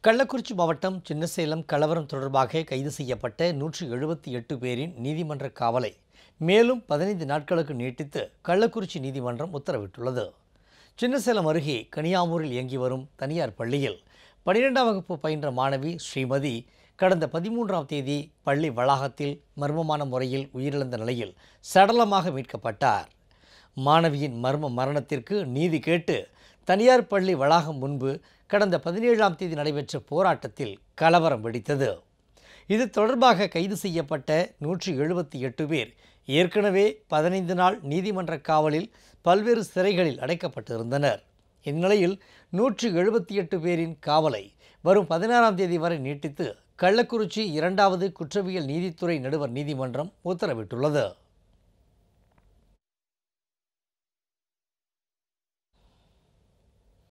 கள்ளக்குறிச்சி மாவட்டம் சின்னசேலம் கலவரம் தொடர்பாக கைது செய்யப்பட்ட நூற்றி எழுபத்தி எட்டு பேரின் நீதிமன்ற காவலை மேலும் பதினைந்து நாட்களுக்கு நீட்டித்து கள்ளக்குறிச்சி நீதிமன்றம் உத்தரவிட்டுள்ளது சின்னசேலம் அருகே கனியாமூரில் இயங்கி வரும் தனியார் பள்ளியில் பனிரெண்டாம் வகுப்பு பயின்ற மாணவி ஸ்ரீமதி கடந்த பதிமூன்றாம் தேதி பள்ளி வளாகத்தில் மர்மமான முறையில் உயிரிழந்த நிலையில் சடலமாக மீட்கப்பட்டார் மாணவியின் மர்ம மரணத்திற்கு நீதி கேட்டு தனியார் பள்ளி வளாகம் முன்பு கடந்த பதினேழாம் தேதி நடைபெற்ற போராட்டத்தில் கலவரம் வெடித்தது இது தொடர்பாக கைது செய்யப்பட்ட நூற்றி எழுபத்தி எட்டு பேர் ஏற்கனவே பதினைந்து நாள் நீதிமன்ற காவலில் பல்வேறு சிறைகளில் அடைக்கப்பட்டிருந்தனர் இந்நிலையில் நூற்றி எழுபத்தி எட்டு பேரின் காவலை வரும் பதினாறாம் தேதி வரை நீட்டித்து கள்ளக்குறிச்சி இரண்டாவது குற்றவியல் நீதித்துறை நடுவர் நீதிமன்றம் உத்தரவிட்டுள்ளது